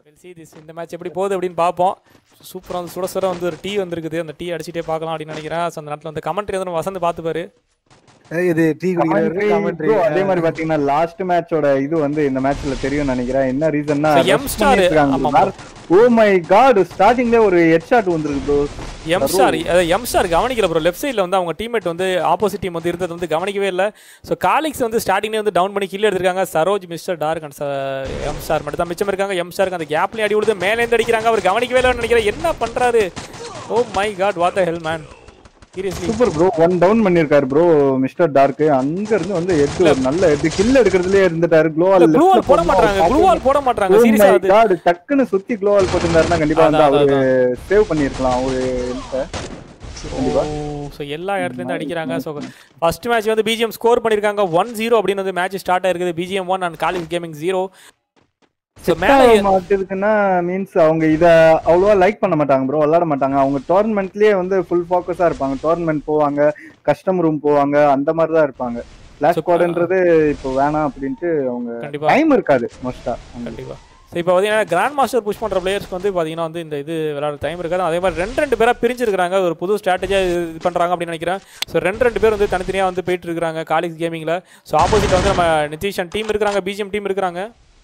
see this இந்த match எப்படி போகுது அப்படின்னு பார்ப்போம் சூப்பராக வந்து சுட சுட வந்து ஒரு டீ வந்திருக்குது அந்த டீ அடிச்சுட்டே பார்க்கலாம் அப்படின்னு நினைக்கிறேன் ஸோ அந்த நேரத்தில் வந்து கமெண்ட்ரி வந்து நம்ம வசந்த் பார்த்துப்பாரு ஏய், இது டீ குடிக்கிறாரு Commentary, bro, அதே மாதிரி பாத்தீங்கன்னா லாஸ்ட் மேட்சோட இது வந்து இந்த மேட்ச்ல தெரியும் நினைக்கிறேன் என்ன ரீசன்னா So, M star, ஆமா, ஓ மை காட் ஸ்டார்டிங்ல ஒரு ஹெட் ஷாட் வந்திருக்கு ப்ரோ எம் ஸ்டார் அதாவது எம் ஸ்டார் கவனிக்கல ப்ரோ லெஃப்ட் சைடில் வந்து அவங்க டீம்மேட் வந்து ஆப்போசிட் டீம் வந்து இருந்தது வந்து கவனிக்கவே இல்லை ஸோ காலிக்ஸ் வந்து ஸ்டார்டிங்லேயே வந்து டவுன் பண்ணி கீழே எடுத்திருக்காங்க Saroj mister dark and M star மட்டும் தான் மிச்சம் இருக்காங்க எம் ஸ்டாருக்கு அந்த கேப்லேயும் அடி விழுது மேலேருந்து அடிக்கிறாங்க அவர் கவனிக்கவே இல்லைன்னு நினைக்கிறேன் என்ன பண்ணுறாரு oh my god what the hell man seriously super bro one down பண்ணிருக்காரு ப்ரோ மிஸ்டர் டார்க் அங்க இருந்து வந்து ஹெட் ஒரு நல்ல ஹெட் கில் எடுக்கிறதுலயே இருந்துட்டாரு க்ளோவால் க்ளூவால் போட மாட்டாங்க க்ளூவால் போட மாட்டாங்க சீரியஸா அது காட் டக்குன்னு சுத்தி க்ளோவால் போட்டிருந்தாருன்னா கண்டிப்பா வந்து அதான், அவரு சேவ் பண்ணிருக்கலாம் ஒரு ஸோ எல்லா இடத்துலேருந்து அடிக்கிறாங்க ஸோ ஃபர்ஸ்ட் மேட்ச் வந்து பிஜிஎம் ஸ்கோர் பண்ணியிருக்காங்க ஒன் ஜீரோ அப்படின்னு வந்து மேட்ச் ஸ்டார்ட் ஆயிருக்குது BGM one and college gaming zero so மேலே மாட்டுதுக்குன்னா மீன்ஸ் அவங்க இத அவ்வளவா லைக் பண்ண மாட்டாங்க ப்ரோ விளையாட மாட்டாங்க அவங்க டோர்னமெண்ட்லயே வந்து ஃபுல் ஃபோக்கஸா இருப்பாங்க டோர்னமெண்ட் போவாங்க கஸ்டம் ரூம் போவாங்க அந்த மாதிரி தான் இருப்பாங்க கிளாஸ் So, ஸ்குவாட்ன்றது இப்போ வேணாம் அப்படின்ட்டு அவங்க கண்டிப்பா டைம் இருக்காது மோஸ்டா கண்டிப்பா ஸோ இப்போ பார்த்தீங்கன்னா கிராண்ட் மாஸ்டர் புஷ் பண்ணுற பிளேயர்ஸ்க்கு வந்து பார்த்தீங்கன்னா வந்து இந்த இது விளையாட டைம் இருக்காது அதே மாதிரி ரெண்டு ரெண்டு பேராக பிரிஞ்சிருக்காங்க ஒரு புது ஸ்ட்ராட்டஜியாக இது பண்ணுறாங்க அப்படின்னு நினைக்கிறேன் ஸோ ரெண்டு ரெண்டு பேர் வந்து தனித்தனியாக வந்து போயிட்டு இருக்காங்க காலேஜ் கேமிங்கில் ஸோ ஆப்போசிட் வந்து நம்ம நிதிஷன் டீம் இருக்கிறாங்க பிஜிஎம் டீம் இருக்கிறாங்க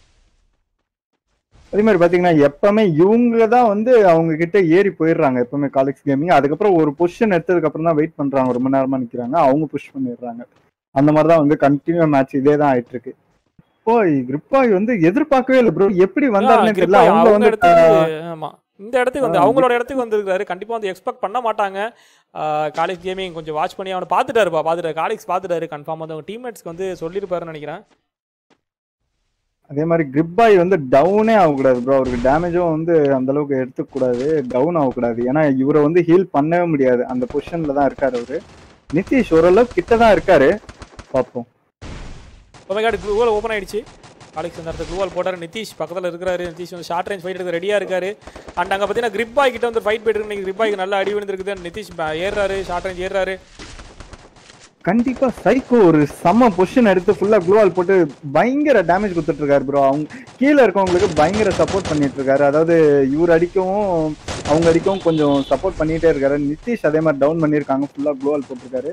அதே மாதிரி பாத்தீங்கன்னா எப்பவுமே இவங்க தான் வந்து அவங்க கிட்ட ஏறி போயிடுறாங்க எப்பவுமே காலேஜ் கேமிங் அதுக்கப்புறம் ஒரு பொசிஷன் எடுத்ததுக்கு அப்புறம் தான் வெயிட் பண்றாங்க ரொம்ப நேரமா நிக்கிறாங்க அவங்க புஷ் பண்ணிடுறாங்க அந்த மாதிரி தான் வந்து கண்டினியூ மேட்ச் இதே தான் ஆயிட்டு இருக்கு இப்போ கிரிப்பாய் வந்து எதிர்பார்க்கவே இல்லை ப்ரோ எப்படி வந்தாருன்னு தெரியல Gripai அவங்க அவங்க வந்து இடத்துக்கு ஆமா இந்த இடத்துக்கு வந்து ஆ, அவங்களோட இடத்துக்கு வந்திருக்காரு கண்டிப்பா வந்து எக்ஸ்பெக்ட் பண்ண மாட்டாங்க காலேஜ் கேமிங் கொஞ்சம் வாட்ச் பண்ணி அவனை பார்த்துட்டாருப்பா பார்த்துட்டாரு காலேஜ் பார்த்துட்டாரு கன்ஃபார்ம் வந்து அவங்க டீம்மேட்ஸ்க்கு வந்து சொல்லியிருப்பாருன்னு நினைக்கிறேன் அதே மாதிரி கிரிப்பாய் வந்து டவுனே ஆகக்கூடாது ப்ரோ அவருக்கு டேமேஜும் வந்து அந்த அளவுக்கு எடுத்துக்க கூடாது டவுன் ஆகக்கூடாது ஏன்னா இவரை வந்து ஹீல் பண்ணவே முடியாது அந்த பொசிஷன்ல தான் இருக்காரு அவரு நிதிஷ் ஓரளவுக்கு கிட்ட தான் இருக்காரு பார்ப்போம் ஓமேகாட் க்ளூவால் ஓப்பன் ஆயிடுச்சு காலேஜ் அந்த இடத்துல க்ளூவால் போட்டாரு நிதிஷ் பக்கத்தில் இருக்கிறாரு நிதிஷ் வந்து ஷார்ட் ரேஞ்ச் ஃபைட் எடுக்க ரெடியாக இருக்காரு அண்ட் அங்கே பார்த்தீங்கன்னா கிரிப்பாய் கிட்ட வந்து ஃபைட் போயிட்டு இருக்கு கிரிப்பாய்க்கு நல்லா அடி விழுந்திருக்குது நிதிஷ் ப- ஏறுறாரு ஷார்ட் ரேஞ்ச் ஏறுறாரு கண்டிப்பா சைக்கோ ஒரு செம்ம பொசிஷன் எடுத்து ஃபுல்லா க்ளோவால் போட்டு பயங்கர டேமேஜ் கொடுத்துட்டு இருக்காரு ப்ரோ அவங்க கீழே இருக்கவங்களுக்கு பயங்கர சப்போர்ட் பண்ணிட்டு இருக்காரு அதாவது இவர் அடிக்கவும் அவங்க அடிக்கவும் கொஞ்சம் சப்போர்ட் பண்ணிட்டே இருக்காரு நிதிஷ் அதே மாதிரி டவுன் பண்ணியிருக்காங்க ஃபுல்லா க்ளோவால் போட்டிருக்காரு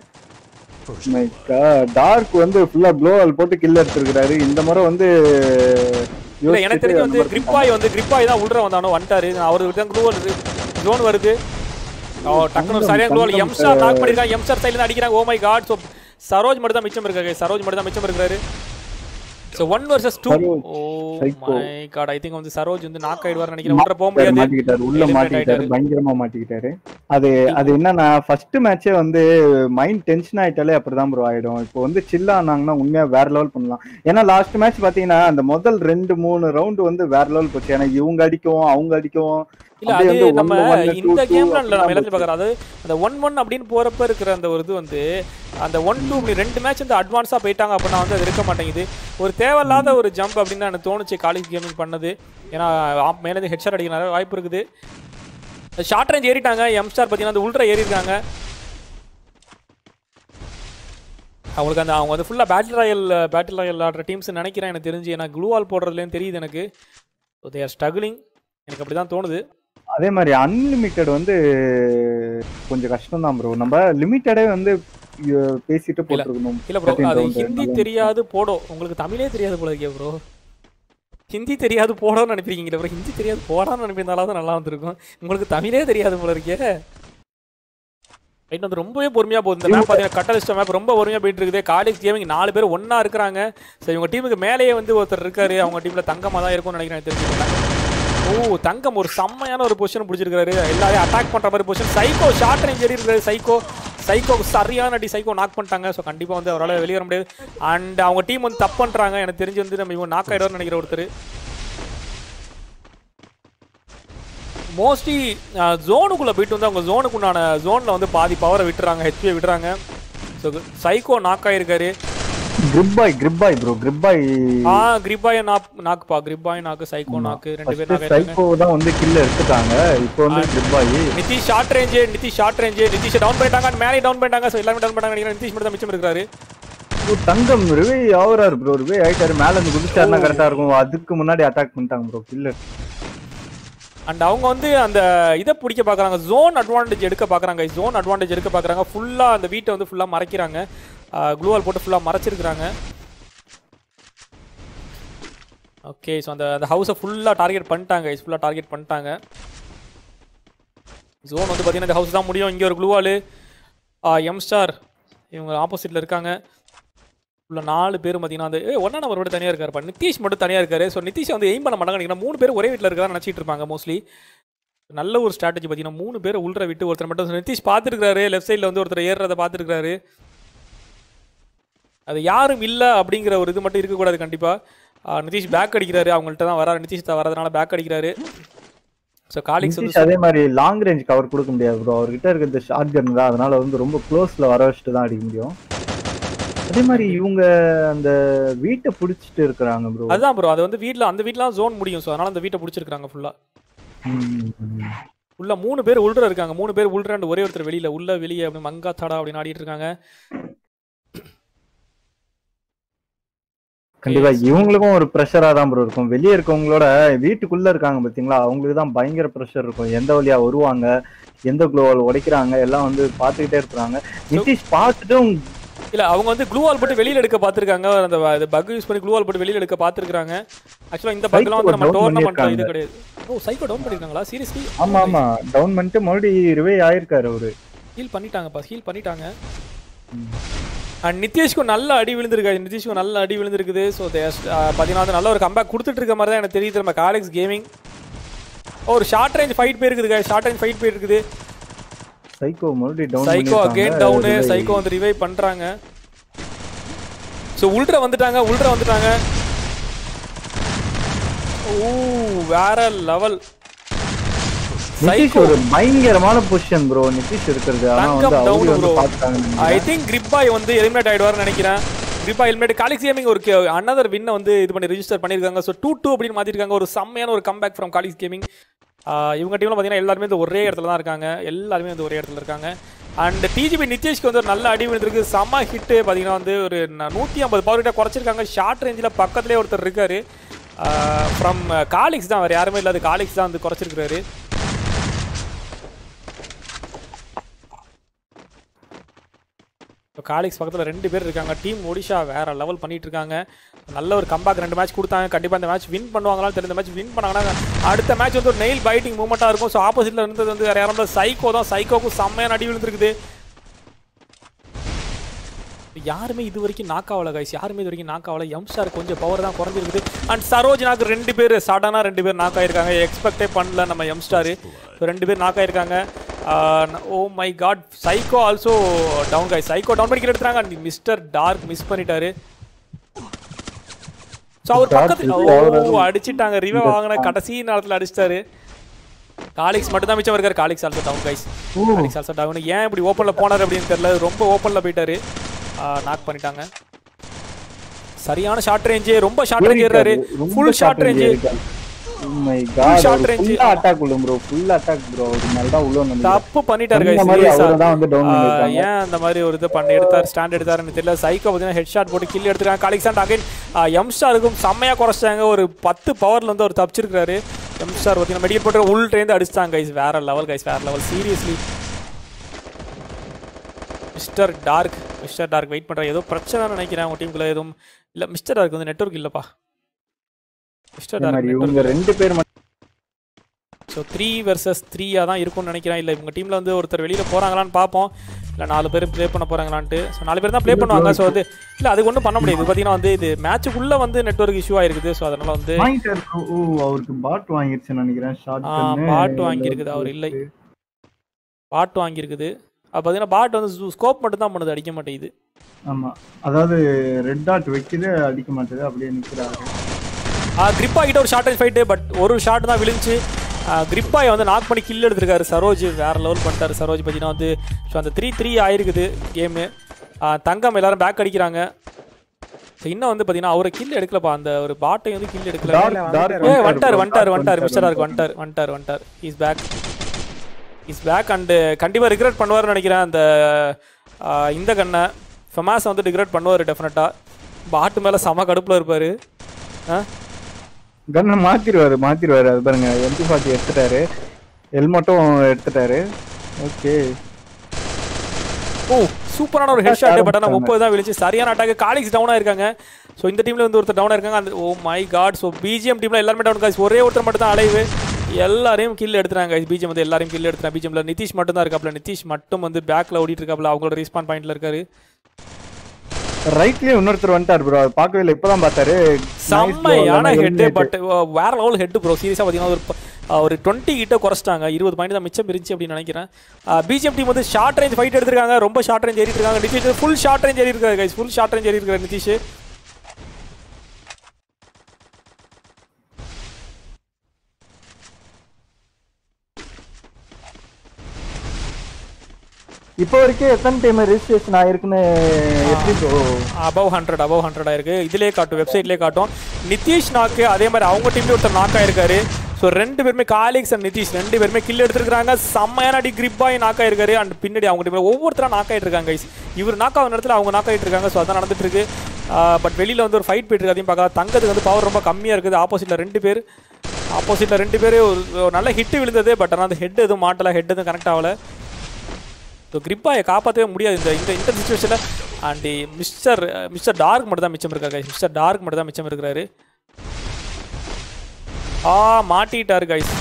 டார்க் வந்து ஃபுல்லா க்ளோவால் போட்டு கில் எடுத்திருக்காரு இந்த முறை வந்து இல்லை எனக்கு தெரிஞ்சு வந்து கிரிப்பாய் வந்து கிரிப்பாய் தான் உள்ள வந்தானோ வந்துட்டாரு அவருக்கு தான் க்ளூவல் ஜோன் வருது ஓ டக்குனு ஒரு சரியான க்ளூவல் எம்ஸ்டார் நாக் பண்ணிருக்காங்க எம்ஸ்டார் சைடுல அடிக்கிறாங்க oh my god so Saroj மட்டும் தான் மிச்சம் இருக்காரு சரோஜ் மட்டும் தான் மிச்சம் இருக்காரு so one versus two Saroj, oh psycho. My god I think வந்து சரோஜ் வந்து நாக் ஆயிடுவார் நினைக்கிறேன் உள்ள போக முடியாது மாட்டிக்கிட்டாரு உள்ள Eliminate மாட்டிக்கிட்டாரு ஆயிட்டாரு. பயங்கரமா மாட்டிக்கிட்டாரு அது அது என்னன்னா ஃபர்ஸ்ட் மேட்சே வந்து மைண்ட் டென்ஷன் ஆயிட்டாலே அப்படிதான் ப்ரோ ஆயிடும் இப்போ வந்து சில் ஆனாங்கன்னா உண்மையா வேற லெவல் பண்ணலாம் ஏன்னா லாஸ்ட் மேட்ச் பாத்தீங்கன்னா அந்த முதல் ரெண்டு மூணு ரவுண்டு வந்து வேற லெவல் போச்சு ஏன்னா இவங்க அடிக்கவும் அவங்க அடிக்கவும் இல்ல அப்படியே அது வந்து நம்ம one one, two இந்த two கேம்ல இல்ல நம்ம அப்படிதான் எல்லாத்தையும் பார்க்கறோம் அது அந்த ஒன் ஒன் அப்படின்னு போறப்ப இருக்கிற அந்த ஒரு இது வந்து அந்த ஒன் டூ இப்படி ரெண்டு மேட்ச் வந்து அட்வான்ஸா போயிட்டாங்க அப்படின்னா வந்து அது இருக்க மாட்டேங்குது ஒரு தேவையில்லாத ஒரு ஜம்ப் அப்படின்னு தான் எனக்கு தோணுச்சு காலேஜ் கேமிங் பண்ணது ஏன்னா ஆப் மேலே இருந்து ஹெட்ஷாட் அடிக்க நிறைய வாய்ப்பு இருக்குது ஷார்ட் ரேஞ்ச் ஏறிட்டாங்க எம் ஸ்டார் பார்த்தீங்கன்னா அந்த உள்ட்ரா ஏறிருக்காங்க அவங்களுக்கு அந்த அவங்க வந்து ஃபுல்லாக பேட்டில் ராயல் பேட்டில் ராயல் ஆடுற டீம்ஸ் நினைக்கிறேன் எனக்கு தெரிஞ்சு ஏன்னா க்ளூவால் போடுறதுலேயும் தெரியுது எனக்கு தே ஆர் ஸ்ட்ரகிளிங் எனக்கு அப்படி தான் தோணுது அதே மாதிரி அன்லிமிட்டெட் வந்து கொஞ்சம் கஷ்டம் தான் ப்ரோ நம்ம லிமிட்டடே வந்து அஹ், பேசிட்டு போட்டுருக்கணும் இல்ல ப்ரோ 13 அது round ஹிந்தி நல்லா தெரியாது போடோ உங்களுக்கு தமிழே தெரியாது போல இருக்கே ப்ரோ ஹிந்தி தெரியாது போடோன்னு நினைப்பீங்களே ப்ரோ ஹிந்தி தெரியாது போடான்னு நினைப்பிருந்தாலும் தான் நல்லா வந்திருக்கும் உங்களுக்கு தமிழே தெரியாது போல இருக்கே ரைட் வந்து ரொம்பவே பொறுமையா போகுது இந்த மேப் பார்த்தீங்கன்னா கட்டலிஸ்ட் மேப் ரொம்ப பொறுமையா போயிட்டு இருக்குது காலேஜ் கேமிங் நாலு பேர் ஒண்ணா இருக்கிறாங்க சரி இவங்க டீமுக்கு மேலேயே வந்து ஒருத்தர் இருக்காரு அவங்க டீம்ல தங்கமா தான் இருக்கும்னு நினைக்கிறேன் எனக்கு தெரிஞ்சுக்கலாம் ஓ தங்கம் ஒரு செம்மையான ஒரு பொசிஷன் பிடிச்சிருக்காரு எல்லாரையும் அட்டாக் பண்ற மாதிரி பொசிஷன் சைக்கோ ஷார்ட் ரேஞ்ச் ஏறி இருக்காரு சைக்கோ சைக்கோ சரியான அடி சைக்கோ நாக் பண்ணிட்டாங்க ஸோ கண்டிப்பா வந்து அவரால் வெளியே வர முடியாது அண்ட் அவங்க டீம் வந்து தப்பு பண்றாங்க எனக்கு தெரிஞ்சு வந்து நம்ம இவங்க நாக் ஆயிடுவார்னு நினைக்கிற ஒருத்தர் மோஸ்ட்லி ஜோனுக்குள்ள போயிட்டு வந்து அவங்க ஜோனுக்குண்டான ஜோன்ல வந்து பாதி பவரை விட்டுறாங்க ஹெச்பியை விட்டுறாங்க ஸோ சைக்கோ நாக் ஆயிருக்காரு கிரிப்பாய் கிரிப்பாய் ப்ரோ கிரிப்பாய் ஆ கிரிப்பாய் நாக் நாக்குப்பா கிரிப்பாய் நாக்கு சைக்கோ நாக்கு ரெண்டு பேர் நாக் ஆயிருக்காங்க சைக்கோ தான் வந்து கில்ல எடுத்துட்டாங்க இப்போ வந்து கிரிப்பாய் Nithish short range Nithish short range Nithish down பண்ணிட்டாங்க and மேலே டவுன் பண்ணிட்டாங்க ஸோ எல்லாமே டவுன் பண்ணிட்டாங்க நினைக்கிறேன் நிதிஷ் மட்டும் தான் மிச்சம் இருக்காரு ப்ரோ தங்கம் ரிவே ஆகுறாரு ப்ரோ ரிவே ஆயிட்டாரு மேல இருந்து குதிச்சாருன்னா கரெக்டா இருக்கும் அதுக்கு முன்னாடி அட்டாக் பண்ணிட்டாங்க ப்ரோ கில்லர் அண்ட் அவங்க வந்து அந்த இதை பிடிக்க பார்க்குறாங்க ஜோன் அட்வான்டேஜ் எடுக்க பார்க்குறாங்க ஜோன் அட்வான்டேஜ் எடுக்க பார்க்குறாங்க ஃபுல்லாக அந்த வீட்டை வந்து ஃபுல்லாக மறைக்கிறாங்க க்ளூவால் போட்டு ஃபுல்லாக மறைச்சிருக்கிறாங்க ஓகே ஸோ அந்த அந்த ஹவுஸை ஃபுல்லாக டார்கெட் பண்ணிட்டாங்க ஃபுல்லாக டார்கெட் பண்ணிட்டாங்க ஜோன் வந்து பார்த்தீங்கன்னா இந்த ஹவுஸ் தான் முடியும் இங்கே ஒரு க்ளூவால் எம் ஸ்டார் இவங்க ஆப்போசிட்டில் இருக்காங்க உள்ள நாலு பேர் பார்த்தீங்கன்னா வந்து ஏ ஒன்றா நம்பர் மட்டும் தனியாக இருக்காருப்பா நிதிஷ் மட்டும் தனியாக இருக்காரு ஸோ நிதிஷ் வந்து எய்ம் பண்ண மாட்டாங்க நினைக்கிறேன் மூணு பேர் ஒரே வீட்டில் இருக்கிறதா நினச்சிட்டு இருப்பாங்க மோஸ்ட்லி நல்ல ஒரு ஸ்ட்ராட்டஜி பார்த்தீங்கன்னா மூணு பேர் உள்ள விட்டு ஒருத்தர் மட்டும் நிதிஷ் பார்த்துருக்காரு லெஃப்ட் சைடில் வந்து ஒருத்தர் ஏறுறதை பார்த்துருக்காரு அது யாரும் இல்லை அப்படிங்கிற ஒரு இது மட்டும் இருக்கக்கூடாது கண்டிப்பாக நிதிஷ் பேக் அடிக்கிறாரு அவங்கள்ட்ட தான் வராரு நிதிஷ் தான் வரதுனால பேக் அடிக்கிறாரு ஸோ காலிக்ஸ் வந்து நிதிஷ் அதே மாதிரி லாங் ரேஞ்ச் கவர் கொடுக்க முடியாது ப்ரோ அவர்கிட்ட இருக்கிறது ஷார்ட் கன் தான் அதனால வந்து ரொம்ப க்ளோஸ்ல வர வச்சுட்டு தான் அடிக்க முடியும் அதே மாதிரி இவங்க அந்த வீட்டை பிடிச்சிட்டு இருக்கிறாங்க ப்ரோ அதுதான் ப்ரோ அது வந்து வீட்டில் அந்த வீட்டிலாம் ஜோன் முடியும் ஸோ அதனால அந்த வீட்டை பிடிச்சிருக்காங்க ஃபுல்லாக உள்ள மூணு பேர் உள்ற இருக்காங்க மூணு பேர் உள்ற and ஒரே ஒருத்தர் வெளியில உள்ள வெளியே அப்படி மங்கா தடா அப்படின்னு ஆடிட்டு இருக்காங்க கண்டிப்பா இவங்களுக்கும் ஒரு ப்ரெஷரா தான் ப்ரோ இருக்கும் வெளியே இருக்கவங்களோட வீட்டுக்குள்ள இருக்காங்க பாத்தீங்களா அவங்களுக்கு தான் பயங்கர ப்ரெஷர் இருக்கும் எந்த வழியா வருவாங்க எந்த குளோவால் உடைக்கிறாங்க எல்லாம் வந்து பார்த்துக்கிட்டே இருக்கிறாங்க நிதிஷ் பார்த்துட்டும் இல்ல அவங்க வந்து க்ளூ வால் போட்டு வெளியில எடுக்க பார்த்திருக்காங்க அந்த பக் யூஸ் பண்ணி க்ளூ வால் போட்டு வெளியில எடுக்க பார்த்திருக்காங்க ஆக்சுவலா இந்த பக்லாம் வந்து நம்ம Psycho down டோர்னமெண்ட் இது பண்ணிருக்காங்க. கிடையாது ஓ சைக்கோ டவுன் பண்ணிருக்காங்களா சீரியஸ்லி ஆமா ஆமா டவுன் பண்ணிட்டு மறுபடியும் ரிவே ஆயிருக்காரு அவரு ஹீல் பண்ணிட்டாங்கப்பா ஹீல் பண்ணிட்டாங்க அண்ட் நிதிஷ்க்கும் நல்ல அடி விழுந்திருக்கு நிதிஷ்க்கும் நல்ல அடி விழுந்திருக்குது ஸோ பார்த்தீங்கன்னா வந்து நல்ல ஒரு கம்பேக் கொடுத்துட்டு இருக்க மாதிரி தான் எனக்கு தெரியுது நம்ம காலேஜ் கேமிங் ஒரு ஷார்ட் ரேஞ்ச் ஃபைட் போயிருக்குது ஷார்ட் ரேஞ்ச் ஃபைட் போயிருக்குது சைக்கோ மறுபடியும் down psycho again down psycho வந்து ரிவைவ் பண்றாங்க ஸோ உள்ட்ர வந்துட்டாங்க உள்ட்ர வந்துட்டாங்க ஓ வேற லெவல் நிதிஷ் சைக்கோ ஒரு பயங்கரமான பொசிஷன் ப்ரோ நிதிஷ் இருக்கிறது ஆனா வந்து தங்கம் down அவரு வந்து bro. பார்த்தாங்க ஐ திங்க் கிரிப்பாய் வந்து எலிமினேட் ஆயிடுவார்னு நினைக்கிறேன் கிரிப்பா எலிமினேட் காலிக்ஸ் கேமிங் ஒரு அனதர் வின்னை வந்து இது பண்ணி ரெஜிஸ்டர் பண்ணியிருக்காங்க ஸோ டூ டூ அப்படின்னு மாற்றிருக்காங்க ஒரு செம்மையான ஒரு கம்பேக் ஃப்ரம் காலிக்ஸ் கேமிங் இவங்க டீமில் பார்த்தீங்கன்னா எல்லாருமே இந்த ஒரே இடத்துல தான் இருக்காங்க எல்லாருமே வந்து ஒரே இடத்துல இருக்காங்க அண்ட் டிஜிபி நிதிஷ்க்கு வந்து ஒரு நல்ல அடி விழுந்திருக்கு செம்ம ஹிட்டு பார்த்தீங்கன்னா வந்து ஒரு நூற்றி ஐம்பது பவர் கிட்ட குறைச்சிருக்காங்க ஷார்ட் ரேஞ்சில் பக்கத்துலேயே ஒருத்தர் இருக்காரு ஃப்ரம் காலிக்ஸ் தான் வேறு யாருமே இல்லாத காலிக்ஸ் தான் வந்து குறைச்சிருக்காரு இப்போ காலிக்ஸ் பக்கத்தில் ரெண்டு பேர் இருக்காங்க டீம் ஒடிஷா வேற லெவல் பண்ணிட்டு இருக்காங்க நல்ல ஒரு கம்பேக் ரெண்டு மேட்ச் கொடுத்தாங்க கண்டிப்பாக இந்த மேட்ச் வின் பண்ணுவாங்களான்னு தெரிஞ்ச மேட்ச் வின் பண்ணாங்கன்னா அடுத்த மேட்ச் வந்து ஒரு நெயில் பைட்டிங் மூமெண்ட்டாக இருக்கும் ஸோ ஆப்போசிட்டில் இருந்தது வந்து வேற யாரும் சைக்கோ தான் சைக்கோக்கும் செம்மையான அடி விழுந்திருக்குது யாருமே இது வரைக்கும் நாக்காவல கைஸ் யாருமே இது வரைக்கும் நாக்காவல எம்ஸ்டார் கொஞ்சம் பவர் தான் குறைஞ்சிருக்குது அண்ட் சரோஜனாக்கு ரெண்டு பேர் சடனாக ரெண்டு பேர் நாக் ஆயிருக்காங்க எக்ஸ்பெக்டே பண்ணல நம்ம எம்ஸ்டார் ரெண்டு பேர் நாக் ஆயிருக்காங்க oh my god psycho also down guys psycho down பண்ணி எடுத்துறாங்க அண்ட் மிஸ்டர் டார்க் மிஸ் பண்ணிட்டாரு ஸோ அவர் பக்கத்து ஓ அடிச்சிட்டாங்க ரிவே வாங்கின கடைசி நேரத்தில் அடிச்சிட்டாரு காலிக்ஸ் மட்டும் தான் மிச்சம் இருக்காரு Calyx also down guys Calyx also down ஏன் இப்படி ஓப்பனில் போனார் அப்படின்னு தெரியல ரொம்ப ஓப்பனில் போயிட்டாரு நாக் பண்ணிட்டாங்க சரியான ஷார்ட் ரேஞ்சு ரொம்ப ஷார்ட் ரேஞ்ச் ஏறாரு full short range my god short range. ஃபுல்லா அட்டாக் உள்ள ப்ரோ ஃபுல் அட்டாக் ப்ரோ அதனால தான் உள்ள வந்து தப்பு பண்ணிட்டாரு அந்த guys, மாதிரி serious ஆ. அவரை தான் வந்து down ஆ, பண்ணிருக்காங்க. ஏன் அந்த மாதிரி ஒரு இது பண்ணி எடுத்தார் ஸ்டாண்ட் எடுத்தாருன்னு தெரியல சைக்கோ பார்த்தீங்கன்னா ஹெட் ஷாட் போட்டு கில் எடுத்துருக்காங்க காலிக்ஸாண்ட் அகைன் எம் ஸ்டாருக்கும் செம்மையாக குறைச்சிட்டாங்க ஒரு பத்து பவர்ல வந்து அவர் தப்பிச்சிருக்காரு எம் ஸ்டார் பார்த்தீங்கன்னா மெடிக்கல் போட்டு உள்ட்ரேந்து அடிச்சிட்டாங்க கைஸ் வேற லெவல் கைஸ் வேற level seriously mister dark mister dark wait பண்ணுறேன் ஏதோ பிரச்சனை நினைக்கிறேன் உங்க டீமுக்குள்ள எதுவும் இல்லை மிஸ்டர் டார்க் வந்து நெட்வொர்க் இல்லைப்பா மிஸ்டர் அதே மாதிரி டார்க் இவங்க ரெண்டு பேர் மட்டும் ஸோ த்ரீ வெர்சஸ் த்ரீயாக தான் இருக்கும்னு நினைக்கிறேன் இல்லை இவங்க டீமில் வந்து ஒருத்தர் வெளியில் போகிறாங்களான்னு பார்ப்போம் இல்லை நாலு பேர் ப்ளே பண்ண போகிறாங்களான்ட்டு ஸோ நாலு பேர் தான் ப்ளே பண்ணுவாங்க ஸோ வந்து இல்லை அது ஒன்றும் பண்ண முடியாது பார்த்தீங்கன்னா வந்து இது மேட்சுக்குள்ளே வந்து நெட்வொர்க் இஷ்யூ ஆயிருக்குது ஸோ அதனால் வந்து வாங்கிட்டாரு bro. ஓ அவருக்கு பாட் வாங்கிருச்சுன்னு நினைக்கிறேன் ஷார்ட் ஆ, பாட் வாங்கியிருக்குது அவர் இல்லை பாட் வாங்கியிருக்குது அது பார்த்தீங்கன்னா பாட் வந்து ஸ்கோப் மட்டும் தான் பண்ணுது அடிக்க மாட்டேங்குது ஆமா அதாவது ரெட் டாட் வைக்குது அடிக்க மாட்டேது அப்படியே நிக்கிறாரு கிரிப்பா கிட்ட ஒரு ஷார்ட் ரேஞ்ச் ஃபைட்டு பட் ஒரு ஷாட் தான் விழுந்துச்சு கிரிப்பாய் வந்து நாக் பண்ணி கில் எடுத்திருக்காரு சரோஜ் வேற லெவல் பண்ணிட்டாரு சரோஜ் பார்த்தீங்கன்னா வந்து ஸோ அந்த த்ரீ த்ரீ ஆயிருக்குது கேமு தங்கம் எல்லாரும் பேக் அடிக்கிறாங்க ஸோ இன்னும் வந்து பார்த்தீங்கன்னா அவரை கில் எடுக்கலப்பா அந்த ஒரு பாட்டை வந்து கில் எடுக்கல டார்க் டார்க் ஏ வந்துட்டார் வந்துட்டார் வந்துட்டார் மிஸ்டர் டார்க் வந்துட்டார் வந்துட்டார் வந்துட்டார் is back is back and கண்டிப்பாக ரிக்ரெட் பண்ணுவார்னு நினைக்கிறேன் அந்த ஆ, இந்த கண்ணை ஃபெமாஸ் வந்து ரிக்ரெட் பண்ணுவார் டெஃபினட்டாக பாட்டு மேலே செம கடுப்பில் இருப்பார் ஆ கன்னை மாத்திருவாரு மாத்திருவாரு அது பாருங்க எம்பி ஃபார்ட்டி எடுத்துட்டாரு ஹெல்மெட்டும் எடுத்துட்டாரு ஓகே ஓ சூப்பரான ஒரு ஹெட் ஷாட் பட் ஆனால் முப்பது தான் விழிச்சு சரியான அட்டாக் காலிக்ஸ் டவுனாக இருக்காங்க ஸோ இந்த டீமில் வந்து ஒருத்தர் டவுனாக இருக்காங்க அந்த oh my god so BGM டீமில் எல்லாருமே டவுன் காய்ஸ் ஒரே ஒருத்தர் மட்டும் தான் அலைவு எல்லாரையும் கில் எடுத்துறாங்க பிஜிஎம் வந்து எல்லாரையும் கில் எடுத்துறாங்க பிஜிஎம்ல நிதிஷ் மட்டும் தான் இருக்காப்ல நிதிஷ் மட்டும் வந்து பேக்ல ஓடிட்டு இருக்காப்ல அவங்களோட ரெஸ்பான் பாயிண்ட்ல இருக்காரு ரைட்லயே இன்னொருத்தர் வந்துட்டார் ப்ரோ அது பார்க்கவே இல்லை இப்பதான் பார்த்தாரு செம்மையான Nice bro, head eliminate. But வேற லெவல் ஹெட் ப்ரோ சீரியஸாக பார்த்தீங்கன்னா ஒரு ப- அஹ் ஒரு டுவெண்ட்டி கிட்ட குறைச்சிட்டாங்க இருபது பாயிண்ட் தான் மிச்சம் இருந்துச்சு அப்படின்னு நினைக்கிறேன் பிஜிஎம் டீம் வந்து ஷார்ட் ரேஞ்ச் ஃபைட் எடுத்திருக்காங்க ரொம்ப ஷார்ட் ரேஞ்ச் ஏறிட்டு இருக்காங்க நிதிஷ் ஃபுல் ஷார்ட் ரேஞ்ச் ஏறி இருக்காரு கைஸ் ஃபுல் ஷார்ட் ரேஞ்ச் ஏறி இருக்காரு நிதிஷ் இப்போ வரைக்கும் எத்தனை டைம் ரெஜிஸ்ட்ரேஷன் ஆயிருக்குன்னு எப்படி bro above hundred above hundred ஆயிருக்கு இதுலேயே காட்டும் வெப்சைட்லேயே காட்டும் நிதிஷ் நாக்கு அதே மாதிரி அவங்க டீம்லேயே ஒருத்தர் நாக் ஆயிருக்காரு ஸோ ரெண்டு பேருமே காலிக்ஸ் அண்ட் நிதிஷ் ரெண்டு பேருமே கில் எடுத்திருக்காங்க செம்மையான அடி கிரிப்பாய் நாக் ஆயிருக்காரு அண்ட் பின்னாடி அவங்க டீமில் ஒவ்வொருத்தரா நாக் ஆயிட்டு இருக்காங்க guys. இவர் நாக் ஆகிற நேரத்தில் அவங்க நாக் ஆயிட்டு இருக்காங்க ஸோ அதான் நடந்துட்டு இருக்கு பட் வெளியில் வந்து ஒரு ஃபைட் போயிட்டு இருக்கு அதையும் பார்க்கலாம் தங்கத்துக்கு வந்து பவர் ரொம்ப கம்மியாக இருக்குது ஆப்போசிட்டில் ரெண்டு பேர் ஆப்போசிட்டில் ரெண்டு பேர் ஒரு ஒரு நல்ல ஹிட் விழுந்தது பட் ஆனால் அந்த ஹெட் எதுவும் மாட்டலை ஹெட் எதுவும் கனெக்ட் ஆகலை ஸோ கிரிப்பாயை காப்பாற்றவே முடியாது இந்த இந்த இந்த சுச்சுவேஷனில் அண்ட் மிஸ்டர் மிஸ்டர் டார்க் மட்டும் தான் மிச்சம் இருக்காரு கைஸ் மிஸ்டர் டார்க் மட்டும் தான் மிச்சம் இருக்கிறாரு ஆ மாட்டிட்டாரு கைஸ்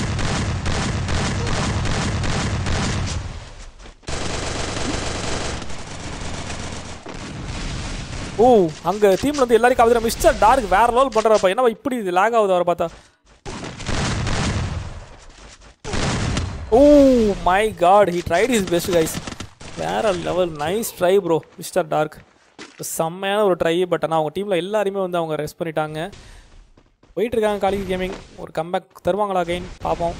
ஓ அங்க டீம்ல வந்து எல்லாரும் காவதுற மிஸ்டர் டார்க் வேற லெவல் பண்றப்ப என்னவா இப்படி இது லாக் ஆகுது அவரை பார்த்தா oh my god he tried is best guys வேற level nice try bro mister Dark செம்மையான ஒரு ட்ரை பட் ஆனால் அவங்க டீமில் எல்லாருமே வந்து அவங்க ரெஸ்ட் பண்ணிட்டாங்க போயிட்டு இருக்காங்க காலேஜ் கேமிங் ஒரு கம்பேக் தருவாங்களா அகைன் பார்ப்போம்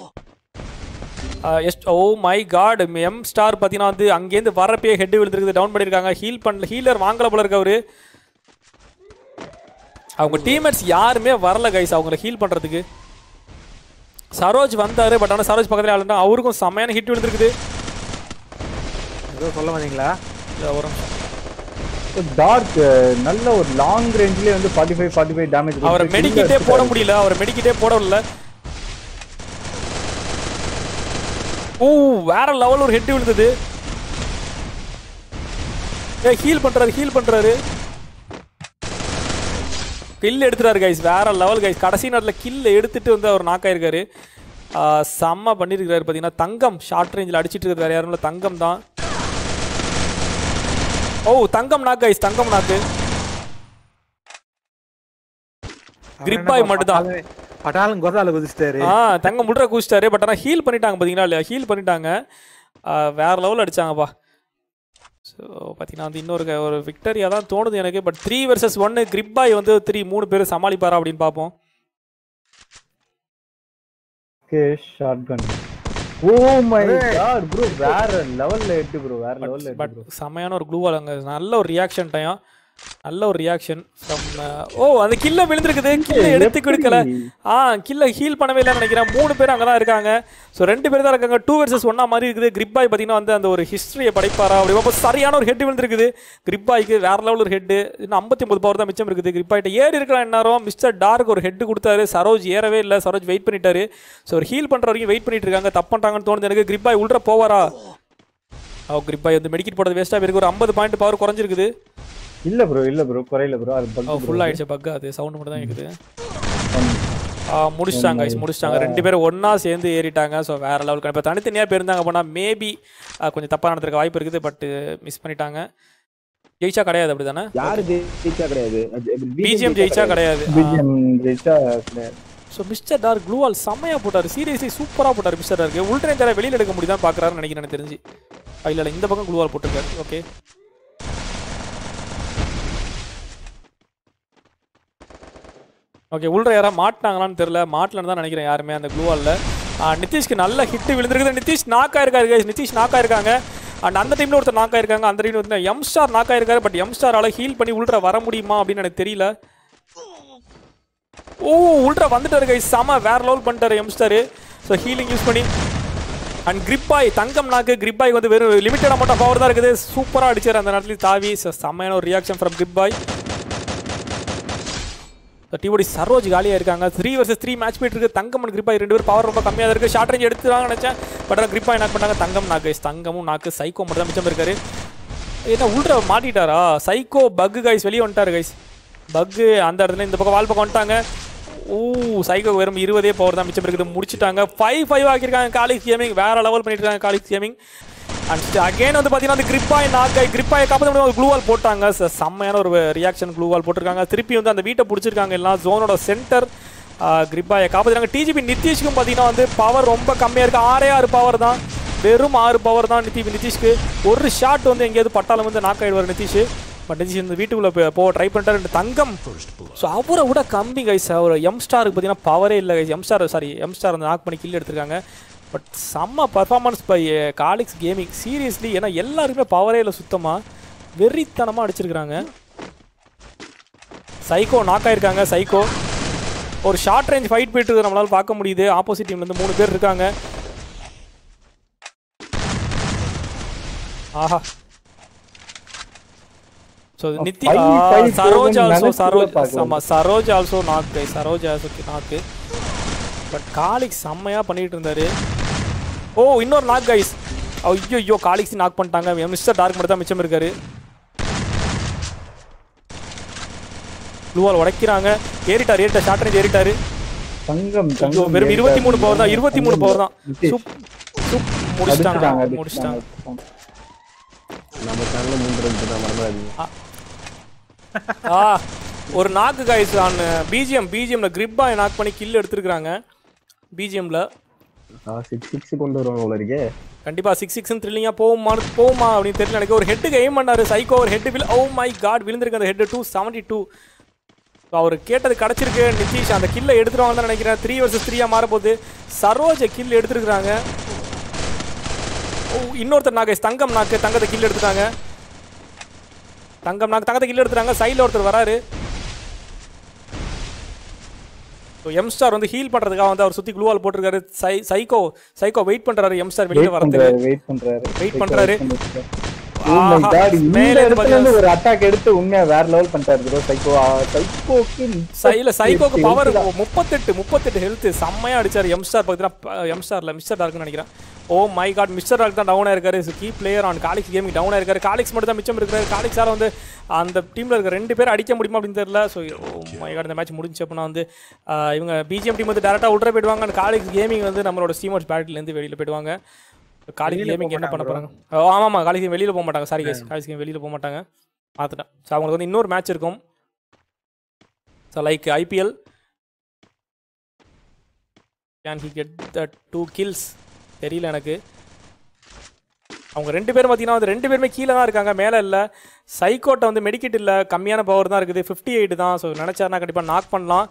yes oh my god M star பார்த்தீங்கன்னா வந்து அங்கேருந்து வரப்பே ஹெட் விழுந்துருக்குது டவுன் பண்ணியிருக்காங்க ஹீல் பண்ணல ஹீலர் வாங்கல போல இருக்கு அவரு அவங்க டீம்மேட்ஸ் யாருமே வரல கைஸ் அவங்கள ஹீல் பண்ணுறதுக்கு சரோஜ் வந்தாரு பட் ஆனால் சரோஜ் பக்கத்துல ஆளுண்டா அவருக்கும் செம்மையான ஹிட் விழுந்திருக்குது ஏதோ சொல்ல வந்தீங்களா இதோ ஒரு நிமிஷம். டார்க் நல்ல ஒரு லாங் ரேஞ்ச்லயே வந்து forty five forty five damage அவரை மெடிக்கிட்டே போட முடியல அவரை மெடிக்கிட்டே போட முடியல ஓ வேற லெவல் ஒரு ஹெட் விழுந்தது ஏ ஹீல் பண்றாரு ஹீல் பண்றாரு கில் எடுத்துறாரு கைஸ் வேற லெவல் கைஸ் கடைசி நேரத்தில் கில் எடுத்துட்டு வந்து அவர் knock ஆயிருக்காரு ஆஹ் செம்ம பண்ணியிருக்காரு பார்த்தீங்கன்னா தங்கம் ஷார்ட் ரேஞ்சில் அடிச்சிட்டு இருக்கிறது வேற யாரும் இல்லை தங்கம் தான் ஓ தங்கம் நாக்கு கைஸ் தங்கம் நாக்கு கிரிப்பாய் மட்டும்தான் பட்டாலும் கொதால குதிச்சிட்டாரு ஆ தங்கம் முட்ற கூச்சிட்டாரு பட் ஆனால் ஹீல் பண்ணிட்டாங்க பார்த்தீங்களா இல்லையா ஹீல் பண்ணிட்டாங்க ஆ, வேற லெவல் அடிச்சாங்கப்பா ஸோ பார்த்தீங்கன்னா வந்து இன்னொரு க- ஒரு விக்டரியா தான் தோணுது எனக்கு பட் த்ரீ வர்சஸ் ஒன்று கிரிப்பாய் வந்து த்ரீ மூணு பேர் சமாளிப்பாரா அப்படின்னு பார்ப்போம் okay short gun oh my god bro வேற லெவல்ல எட்டு ப்ரோ வேற லெவல்ல பட் எட்டு ப்ரோ செம்மையான ஒரு க்ளூவால் அங்கே நல்ல ஒரு ரியாக்ஷன் டைம் நல்ல ஒரு ரியாக்ஷன் ஃப்ரம் ஓ அந்த கில்ல விழுந்திருக்குது கில்ல எடுத்து கொடுக்கல ஆ கில்ல ஹீல் பண்ணவே இல்லைன்னு நினைக்கிறேன் மூணு பேர் அங்கே தான் இருக்காங்க ஸோ ரெண்டு பேர் தான் இருக்காங்க டூ வர்சஸ் ஒன்னா மாதிரி இருக்குது கிரிப்பாய் பார்த்தீங்கன்னா வந்து அந்த ஒரு ஹிஸ்ட்ரியை படைப்பாரா அப்படி அப்போ சரியான ஒரு ஹெட் விழுந்திருக்குது கிரிப்பாய்க்கு வேற லெவல் ஒரு ஹெட் இன்னும் ஐம்பத்தி ஒன்பது பவர் தான் மிச்சம் இருக்குது கிரிப்பாய்ட்ட ஏறி இருக்கிற நேரம் மிஸ்டர் டார்க் ஒரு ஹெட் கொடுத்தாரு சரோஜ் ஏறவே இல்லை சரோஜ் வெயிட் பண்ணிட்டாரு ஸோ ஒரு ஹீல் பண்ணுற வரைக்கும் வெயிட் பண்ணிட்டு இருக்காங்க தப்பு பண்ணுறாங்கன்னு தோணுது எனக்கு கிரிப்பாய் உள்ள போவாரா ஓ கிரிப்பாய் வந்து மெடிக்கெட் போடுறது வேஸ்ட்டாக இருக்கு ஒரு ஐம்பது பாயிண்ட் பவர் குறைஞ்சிருக்குது இல்ல ப்ரோ இல்ல ப்ரோ குறையில ப்ரோ அது ஓ பக் ஃபுல் ஆயிடுச்சு பக் அது சவுண்ட் மட்டும் தான் இருக்குது ஆ முடிச்சிட்டாங்க guys, முடிச்சிட்டாங்க ரெண்டு பேரும் ஒண்ணா சேர்ந்து ஏறிட்டாங்க ஸோ வேற லெவலுக்கு இப்போ தனித்தனியாக போயிருந்தாங்க போனால் மேபி கொஞ்சம் தப்பாக நடந்திருக்க வாய்ப்பு இருக்குது பட் மிஸ் பண்ணிட்டாங்க ஜெயிச்சா கிடையாது அப்படி தானே யாரு ஜெயிச்சா கிடையாது பிஜிஎம் ஜெயிச்சா கிடையாது பிஜிஎம் ஜெயிச்சா கிடையாது ஸோ மிஸ்டர் டார்க் க்ளூவால் செம்மையாக போட்டார் சீரியஸ்லி சூப்பராக போட்டார் மிஸ்டர் டார்க் உள்ட்ரேன் தர வெளியில் எடுக்க முடியுதான் பார்க்குறாருன்னு நினைக்கிறேன் எனக்கு தெரிஞ்சு ஆ, இல்ல இல்லை இந்த பக்கம் க்ளூவால் போட்டிருக்காரு ஓகே ஓகே உள்ள யாராவது மாட்டினாங்களான்னு தெரியல மாட்டலன்னு தான் நினைக்கிறேன் யாருமே அந்த க்ளூவாலில் நிதிஷ்க்கு நல்ல ஹிட் விழுந்திருக்குது நிதிஷ் நாக் ஆயிருக்காரு guys. நிதிஷ் நாக் ஆயிருக்காங்க அண்ட் அந்த டீமில் ஒருத்தர் நாக் ஆயிருக்காங்க அந்த டீமில் வந்து எம் ஸ்டார் நாக் ஆயிருக்காரு பட் எம் ஸ்டாரால் ஹீல் பண்ணி உள்ள வர முடியுமா அப்படின்னு எனக்கு தெரியல ஓ உள்ட்ரா வந்துட்டாரு கைஸ் செம வேற லெவல் பண்ணிட்டாரு எம்ஸ்டர் ஸோ ஹீலிங் யூஸ் பண்ணி அண்ட் கிரிப்பாய் தங்கம் நாக்கு கிரிப்பாய் வந்து வெறும் லிமிட்டட் அமௌண்ட் ஆஃப் பவர் தான் இருக்குது சூப்பராக அடிச்சார் அந்த நேரத்தில் தாவி So, செம்மையான ஒரு reaction from Gripboy DOD Saroj காலியாக இருக்காங்க த்ரீ வர்சஸ் த்ரீ மேட்ச் போயிட்டு இருக்கு தங்கம் அண்ட் கிரிப்பாய் ரெண்டு பேர் பவர் ரொம்ப கம்மியாக தான் இருக்கு ஷார்ட் ரேஞ்ச் எடுத்துறாங்க நினச்சேன் பட் ஆனால் கிரிப்பாய் நாக் பண்ணாங்க தங்கம் நாக்கு தங்கமும் நாக்கு சைக்கோ மட்டும் தான் மிச்சம் இருக்காரு என்ன உள்ற மாட்டிட்டாரா சைக்கோ பக்கு கைஸ் வெளியே வந்துட்டாரு கைஸ் பக்கு அந்த இடத்துல இந்த பக்கம் வால் பக்கம் வந்துட்டாங்க ஊ சைக்கோ வெறும் இருபதே பவர் தான் மிச்சம் இருக்குது முடிச்சிட்டாங்க ஃபைவ் ஃபைவ் ஆக்கியிருக்காங்க காலிக்ஸ் கேமிங் வேற லெவல் பண்ணிட்டு இருக்காங்க காலிக்ஸ் கேமிங் அண்ட் அகைன் வந்து பார்த்தீங்கன்னா அந்த கிரிப்பாய் நாக்காய் கிரிப்பாயை காப்பாற்ற முடியும் ஒரு க்ளூவால் போட்டாங்க ச- செம்மையான ஒரு ரியாக்ஷன் க்ளூவால் போட்டிருக்காங்க திருப்பி வந்து அந்த வீட்டை பிடிச்சிருக்காங்க எல்லாம் ஜோனோட சென்டர் கிரிப்பாயை காப்பாற்றுறாங்க டிஜிபி நிதிஷ்க்கும் பார்த்தீங்கன்னா வந்து பவர் ரொம்ப கம்மியாக இருக்குது ஆறே ஆறு பவர் தான் வெறும் ஆறு பவர் தான் நிதி நிதிஷ்க்கு ஒரு ஷாட் வந்து எங்கேயாவது பட்டாலும் வந்து நாக் ஆயிடுவார் நிதிஷ் பட் நிதிஷ் இந்த வீட்டுக்குள்ளே போ- போக ட்ரை பண்ணிட்டாரு ரெண்டு தங்கம் ஸோ அவரை விட கம்மி கைஸ் அவர் எம் ஸ்டாருக்கு பார்த்தீங்கன்னா பவரே இல்லை guys M Star sorry M Star அந்த நாக் பண்ணி கில் எடுத்திருக்காங்க பட் செம்ம performance by Calix gaming seriously ஏன்னா எல்லாருக்குமே பவரே இல்லை சுத்தமாக வெறித்தனமாக அடிச்சிருக்கிறாங்க சைக்கோ நாக் ஆயிருக்காங்க சைக்கோ ஒரு ஷார்ட் ரேஞ்ச் ஃபைட் போயிட்டு இருக்கு நம்மளால பார்க்க முடியுது ஆப்போசிட் டீம்லேருந்து மூணு பேர் இருக்காங்க ஆஹா ஸோ நித்தி five, ஆ, five சரோஜ் போகும்னு ஆல்சோ நினைச்சு கூட சரோஜ் பார்க்கல. ஆமாம் Saroj also knock Saroj also knock but Calix செம்மையாக பண்ணிட்டு இருந்தாரு ஓ இன்னொரு நாக் கைஸ் ஐயோ ஐயோ காலிக்ஸ் நாக் பண்ணிட்டாங்க மிஸ்டர் டார்க் மட்டும் தான் மிச்சம் இருக்காரு ப்ளூவால் உடைக்கிறாங்க ஏறிட்டார் ஏறிட்டார் ஷார்ட் ரேஞ்ச் ஏறிட்டாரு தங்கம் ஐயோ, தங்கம் வெறும் இருபத்தி மூணு பவர் தான் இருபத்தி மூணு பவர் தான் நிதிஷ். சூப் சூப் முடிச்சிட்டாங்க அடிச்சிட்டாங்க, முடிச்சிட்டாங்க அடிச்சிட்டாங்க. நம்ம சேனல்ல மூன்று ரெண்டு தான் மறந்துடாதீங்க ஆ ஒரு நாக்கு கைஸ் ஆன் பிஜிஎம் பிஜிஎம்ல கிரிப்பா நாக் பண்ணி கில் எடுத்திருக்காங்க பிஜிஎம்ல சிக்ஸ் சிக்ஸ் கொண்டு வருவாங்க உள்ள இருக்கே கண்டிப்பா சிக்ஸ் சிக்ஸ் த்ரில்லிங்கா போகுமா போகுமா அப்படின்னு தெரியல எனக்கு ஒரு ஹெட்டுக்கு எய்ம் பண்ணாரு சைக்கோ ஒரு head will oh my god விழுந்திருக்கு அந்த ஹெட் டூ செவன்டி டூ அவர் கேட்டது கிடச்சிருக்கு நிதிஷ் அந்த கில்லை எடுத்துருவாங்கன்னு தான் நினைக்கிறேன் த்ரீ வர்சஸ் த்ரீயா மாறப்போகுது சரோஜ கில் எடுத்துருக்குறாங்க ஓ இன்னொருத்தர் நாக்கு தங்கம் நாக்கு தங்கத்தை கில் எடுத்துட்டாங்க தங்கம் நாக்கு தங்கத்தை கில் எடுத்துட்டாங்க சைடில் ஒருத்தர் வராரு ஸோ எம் ஸ்டார் வந்து ஹீல் பண்ணுறதுக்காக வந்து அவர் சுற்றி க்ளூவால் போட்டிருக்காரு சை சைக்கோ சைக்கோ வெயிட் பண்ணுறாரு எம் ஸ்டார் வெளியில் வெயிட் வரதுக்கு பண்றாரு வெயிட் பண்றாரு Wait பண்றாரு. Oh my ஆஹா, God, இந்த மேல இருந்து இடத்துல இருந்து பாத்தீங்கன்னா ஒரு அட்டாக் எடுத்து உண்மையா வேற லெவல் பண்ணிட்டாரு ப்ரோ சைக்கோ சைக்கோக்கு சைல சைக்கோக்கு பவர் முப்பத்தெட்டு முப்பத்தெட்டு ஹெல்த் செம்மையா அடிச்சாரு எம் ஸ்டார் பார்த்தீங்கன்னா எம் ஸ்டார்ல மிஸ்டர் டார்க்னு நினைக்கிறேன் oh my god mister Dark தான் டவுன் ஆயிருக்காரு key player on Calix gaming down ஆயிருக்காரு காலிக்ஸ் மட்டும் தான் மிச்சம் இருக்காரு காலிக்ஸால வந்து அந்த டீம்ல இருக்க ரெண்டு பேர் அடிக்க முடியுமா அப்படின்னு தெரியல ஸோ ஓ மை காட் இந்த மேட்ச் முடிஞ்சு அப்படின்னா வந்து ஆஹ், இவங்க பிஜிஎம் டீம் வந்து டேரக்டா உள்ள போயிடுவாங்க அந்த காலிக்ஸ் கேமிங் வந்து நம்மளோட ஸ்டீமர்ஸ் பேட்டிலேருந்து வெளியில போயிடுவாங்க காலிக்ஸ் வெளியில கேமிங் போக என்ன பண்ண மாட்டாங்க போறாங்க ஓ, ஆமா ஆமா காலிக்ஸ் வெளியில போக மாட்டாங்க சாரி கேஸ் காலிக்ஸ் கேம் வெளியில போக மாட்டாங்க பார்த்துட்டேன் ஸோ அவங்களுக்கு வந்து இன்னொரு மேட்ச் இருக்கும் so like IPL can he get the two kills தெரியல எனக்கு அவங்க ரெண்டு பேரும் பார்த்தீங்கன்னா வந்து ரெண்டு பேருமே கீழே தான் இருக்காங்க மேலே இல்லை சைக்கோட்டை வந்து மெடிக்கெட் இல்லை கம்மியான பவர் தான் இருக்குது ஃபிஃப்டி எயிட் தான் ஸோ நினச்சாருனா கண்டிப்பாக நாக் பண்ணலாம்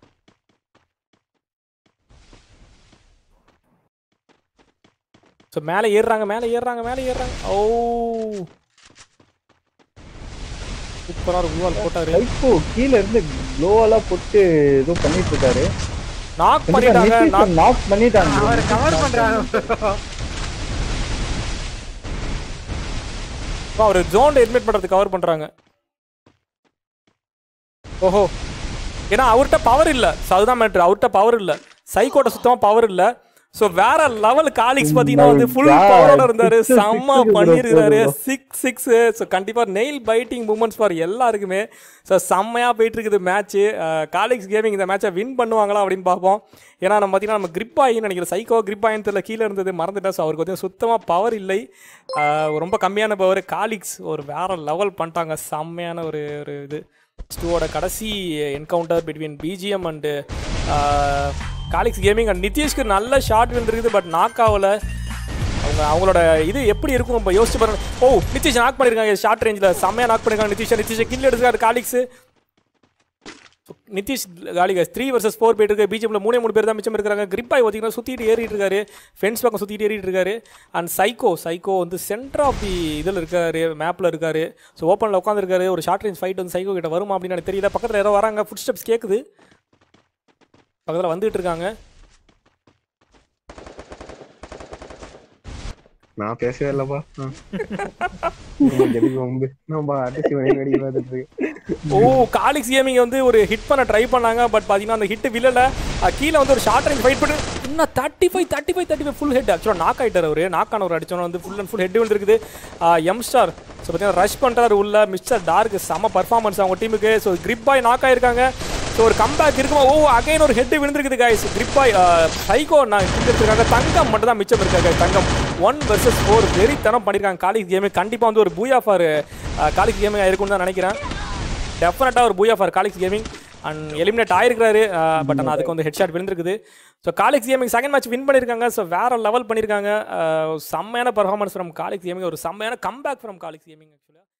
ஸோ மேலே ஏறுறாங்க மேலே ஏறுறாங்க மேலே ஏறுறாங்க ஓ சூப்பராக ஒரு குவால் போட்டாரு சைக்கோ கீழ இருந்து க்ளோவெல்லாம் போட்டு ஏதோ பண்ணிட்டு இருக்காரு நாக் பண்ணிட்டாங்க நாக் நாக் பண்ணிட்டாங்க அவர் கவர் பண்றாங்க அவர் ஜோன் எட்மிட் பண்ணுறது கவர் பண்ணுறாங்க ஓஹோ ஏன்னா அவர்கிட்ட பவர் இல்லை ஸோ அதுதான் மேட்ரு அவர்கிட்ட பவர் இல்லை சைக்கோட்ட சுத்தமாக பவர் இல்லை ஸோ வேற லெவல் காலிக்ஸ் பார்த்தீங்கன்னா வந்து ஃபுல் God. பவரோட இருந்தாரு Six, six செம்ம க்கு bro பண்ணியிருக்காரு போதும். சிக்ஸ் சிக்ஸ் ஸோ கண்டிப்பாக நெயில் பைட்டிங் மூமெண்ட்ஸ் ஃபார் எல்லாருக்குமே ஸோ செம்மையாக போயிட்டு இருக்குது மேட்ச்சு காலிக்ஸ் கேமிங் இந்த மேட்சை வின் பண்ணுவாங்களா அப்படின்னு பார்ப்போம் ஏன்னா நம்ம பார்த்தீங்கன்னா நம்ம grip ஆகின்னு நினைக்கிறேன் சைக்கோ grip ஆகின்னு தெரியல கீழே இருந்தது மறந்துட்டேன் ஸோ அவருக்கு வந்து சுத்தமாக பவர் இல்லை ஆஹ் ரொம்ப கம்மியான பவர் காலிக்ஸ் ஒரு வேற லெவல் பண்ணிட்டாங்க செம்மையான ஒரு ஒரு இது ஸ்டூவோட கடைசி encounter between BGM and Calix gaming and நிதிஷ்க்கு நல்ல ஷாட் விழுந்துருக்குது பட் நாக் ஆகல அவங்க அவங்களோட இது எப்படி இருக்கும் இப்போ யோசிச்சு பாருங்க ஓ நிதிஷ் நாக் பண்ணியிருக்காங்க ஷார்ட் ரேஞ்சில் செம்மையாக நாக் பண்ணியிருக்காங்க நிதிஷ் நிதிஷ் கில் எடுத்துக்காரு Calix Nitish Calix three versus four போயிட்டு இருக்கு பிஜிஎம்ல மூணே மூணு பேர் தான் மிச்சம் இருக்கிறாங்க கிரிப்பாய் பார்த்தீங்கன்னா சுற்றிட்டு ஏறிட்டு இருக்காரு ஃபென்ஸ் பக்கம் சுற்றிட்டு ஏறிட்டு இருக்காரு அண்ட் சைக்கோ சைக்கோ வந்து சென்டர் ஆஃப் தி இதில் இருக்காரு மேப்பில் இருக்காரு ஸோ ஓப்பனில் உட்காந்துருக்காரு ஒரு ஷார்ட் ரேஞ்ச் ஃபைட் வந்து சைக்கோ கிட்ட வருமா அப்படின்னு எனக்கு தெரியல பக்கத்தில் யாரோ வராங்க ஃபுட் ஸ்டெப்ஸ் கேட்குது பக்கத்தில் வந்துட்டு இருக்காங்க நான் பேசவே இல்லப்பா ம். உங்களுக்கு எதுக்கு வம்பு நான் பாட்டு சிவனே வேடிக்கை பார்த்துட்டு இருக்கேன் ஓ காலிக்ஸ் கேமிங் வந்து ஒரு ஹிட் பண்ண ட்ரை பண்ணாங்க பட் பார்த்தீங்கன்னா அந்த ஹிட் வில்லல கீழே வந்து ஒரு ஷார்ட் ரேஞ்ச் ஃபைட் பண்ணி இன்னும் thirty five thirty five thirty five full head ஆக்சுவலாக நாக் ஆயிட்டார் அவர் நாக் ஆனவர் அடிச்சோன்னு வந்து ஃபுல் அண்ட் ஃபுல் ஹெட் வந்துருக்குது எம் ஸ்டார் ஸோ பார்த்தீங்கன்னா ரஷ் பண்ணுறாரு உள்ள மிஸ்டர் டார்க் செம பர்ஃபார்மன்ஸ் அவங்க டீமுக்கு ஸோ கிரிப் பாய் நாக் ஆயிருக்காங்க ஸோ ஒரு கம்பேக் இருக்குமா ஓ அகைன் ஒரு ஹெட் விழுந்திருக்குது guys கிரிப் பாய் சைகோ நான் இருக்காங்க தங்கம் மட்டும் தான் மிச்சம் இருக்காங்க தங்கம் ஒன் வர்சஸ் ஃபோர் வெறித்தனம் பண்ணியிருக்காங்க காலிக்ஸ் கேமு கண்டிப்பாக வந்து ஒரு பூயா ஃபார் காலிக்ஸ் கேமிங் இருக்கும்னு தான் நினைக்கிறேன் டெஃபினட்டாக ஒரு booyah for Calix gaming and eliminate ஆயிருக்காரு பட் ஆனால் அதுக்கு வந்து ஹெட் ஷாட் விழுந்திருக்குது so Calix gaming second match win பண்ணியிருக்காங்க ஸோ வேற லெவல் பண்ணியிருக்காங்க அஹ், செம்மையான பர்ஃபார்மன்ஸ் ஃப்ரம் காலிக்ஸ் கேமிங் ஒரு செம்மையான கம்பேக் ஃப்ரம் காலிக்ஸ் கேமிங் ஆக்சுவலாக